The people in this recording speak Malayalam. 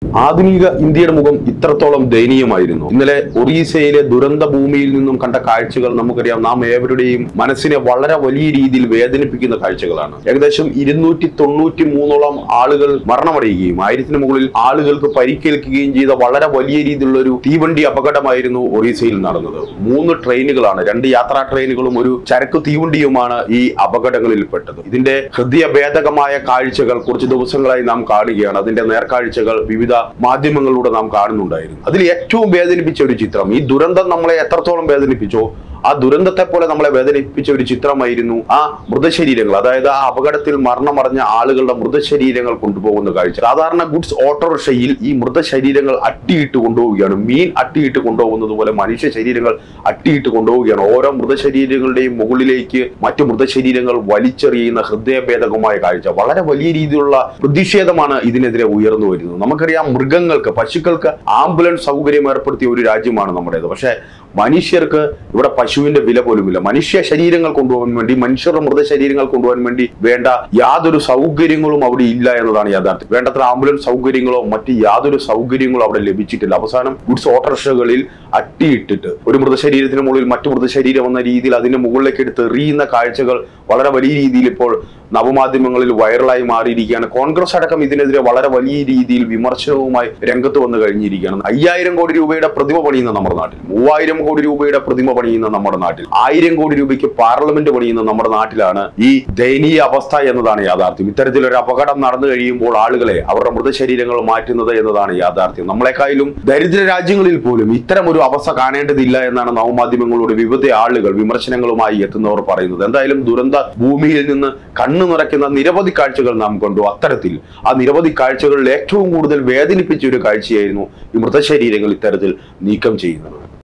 ആധുനിക ഇന്ത്യയുടെ മുഖം ഇത്രത്തോളം ദയനീയമായിരുന്നു ഇന്നലെ ഒറീസയിലെ ദുരന്ത ഭൂമിയിൽ നിന്നും കണ്ട കാഴ്ചകൾ നമുക്കറിയാം നാം ഏവരുടെയും മനസ്സിനെ വളരെ വലിയ രീതിയിൽ വേദനിപ്പിക്കുന്ന കാഴ്ചകളാണ് ഏകദേശം ഇരുന്നൂറ്റി തൊണ്ണൂറ്റി മൂന്നോളം ആളുകൾ മരണമടയുകയും ആയിരത്തിന് മുകളിൽ ആളുകൾക്ക് പരിക്കേൽക്കുകയും ചെയ്ത വളരെ വലിയ രീതിയിലുള്ള ഒരു തീവണ്ടി അപകടമായിരുന്നു ഒറീസയിൽ നടന്നത് മൂന്ന് ട്രെയിനുകളാണ് രണ്ട് യാത്രാ ട്രെയിനുകളും ഒരു ചരക്ക് തീവണ്ടിയുമാണ് ഈ അപകടങ്ങളിൽപ്പെട്ടത് ഇതിന്റെ ഹൃദയഭേദകമായ കാഴ്ചകൾ കുറച്ച് ദിവസങ്ങളായി നാം കാണുകയാണ് അതിന്റെ നേർക്കാഴ്ചകൾ വിവിധ മാധ്യമങ്ങളിലൂടെ നാം കാണുന്നുണ്ടായിരുന്നു അതിൽ ഏറ്റവും വേദനിപ്പിച്ച ഒരു ചിത്രം ഈ ദുരന്തം നമ്മളെ എത്രത്തോളം വേദനിപ്പിച്ചോ ആ ദുരന്തത്തെ പോലെ നമ്മളെ വേദനിപ്പിച്ച ഒരു ചിത്രമായിരുന്നു ആ മൃതശരീരങ്ങൾ അതായത് ആ അപകടത്തിൽ മരണമടഞ്ഞ ആളുകളുടെ മൃതശരീരങ്ങൾ കൊണ്ടുപോകുന്ന കാഴ്ച സാധാരണ ഗുഡ്സ് ഓട്ടോറിക്ഷയിൽ ഈ മൃതശരീരങ്ങൾ അട്ടിയിട്ട് കൊണ്ടുപോവുകയാണ് മീൻ അട്ടിയിട്ട് കൊണ്ടുപോകുന്നത് പോലെ മനുഷ്യ ശരീരങ്ങൾ അട്ടിയിട്ട് കൊണ്ടുപോവുകയാണ് ഓരോ മൃതശരീരങ്ങളുടെയും മുകളിലേക്ക് മറ്റു മൃതശരീരങ്ങൾ വലിച്ചെറിയുന്ന ഹൃദയഭേദകമായ കാഴ്ച വളരെ വലിയ രീതിയിലുള്ള പ്രതിഷേധമാണ് ഇതിനെതിരെ ഉയർന്നു വരുന്നത് നമുക്കറിയാം മൃഗങ്ങൾക്ക് പശുക്കൾക്ക് ആംബുലൻസ് സൗകര്യം ഏർപ്പെടുത്തിയ ഒരു രാജ്യമാണ് നമ്മുടേത് പക്ഷേ മനുഷ്യർക്ക് ഇവിടെ പശുവിന്റെ വില പോലുമില്ല മനുഷ്യ ശരീരങ്ങൾ കൊണ്ടുപോകാൻ വേണ്ടി മനുഷ്യരുടെ മൃതശരീരങ്ങൾ കൊണ്ടുപോകാൻ വേണ്ടി വേണ്ട യാതൊരു സൗകര്യങ്ങളും അവിടെ ഇല്ല എന്നതാണ് യാഥാർത്ഥ്യം വേണ്ടത്ര ആംബുലൻസ് സൗകര്യങ്ങളോ മറ്റ് യാതൊരു സൗകര്യങ്ങളോ അവിടെ ലഭിച്ചിട്ടില്ല അവസാനം ഗുഡ്സ് ഓട്ടോറിക്ഷകളിൽ അട്ടിയിട്ടിട്ട് ഒരു മൃതശരീരത്തിന് മുകളിൽ മറ്റു മൃതശരീരം എന്ന രീതിയിൽ അതിന്റെ മുകളിലേക്ക് എടുത്ത് എറിയുന്ന കാഴ്ചകൾ വളരെ വലിയ രീതിയിൽ ഇപ്പോൾ നവമാധ്യമങ്ങളിൽ വൈറലായി മാറിയിരിക്കുകയാണ് കോൺഗ്രസ് അടക്കം ഇതിനെതിരെ വളരെ വലിയ രീതിയിൽ വിമർശനവുമായി രംഗത്ത് വന്നു കഴിഞ്ഞിരിക്കുകയാണ് അയ്യായിരം കോടി രൂപയുടെ പ്രതിമ പണിയുന്ന നമ്മുടെ നാട്ടിൽ മൂവായിരം കോടി രൂപയുടെ പ്രതിമ പണിയുന്ന നമ്മുടെ നാട്ടിൽ ആയിരം കോടി രൂപയ്ക്ക് പാർലമെന്റ് പണിയുന്ന നമ്മുടെ നാട്ടിലാണ് ഈ ദയനീയ അവസ്ഥ എന്നതാണ് യാഥാർത്ഥ്യം ഇത്തരത്തിലൊരു അപകടം നടന്നു കഴിയുമ്പോൾ ആളുകളെ അവരുടെ മൃതശരീരങ്ങൾ മാറ്റുന്നത് എന്നതാണ് യാഥാർത്ഥ്യം നമ്മളെക്കാളും ദരിദ്ര രാജ്യങ്ങളിൽ പോലും ഇത്തരം ഒരു അവസ്ഥ കാണേണ്ടതില്ല എന്നാണ് നവമാധ്യമങ്ങളോട് വിവിധ ആളുകൾ വിമർശനങ്ങളുമായി എത്തുന്നവർ പറയുന്നത് എന്തായാലും ദുരന്ത ഭൂമിയിൽ നിന്ന് കണ്ണു നിറയ്ക്കുന്ന നിരവധി കാഴ്ചകൾ നാം കണ്ടു അത്തരത്തിൽ ആ നിരവധി കാഴ്ചകളിൽ ഏറ്റവും കൂടുതൽ വേദനിപ്പിച്ച ഒരു കാഴ്ചയായിരുന്നു ഈ മൃതശരീരങ്ങൾ ഇത്തരത്തിൽ നീക്കം ചെയ്യുന്നത്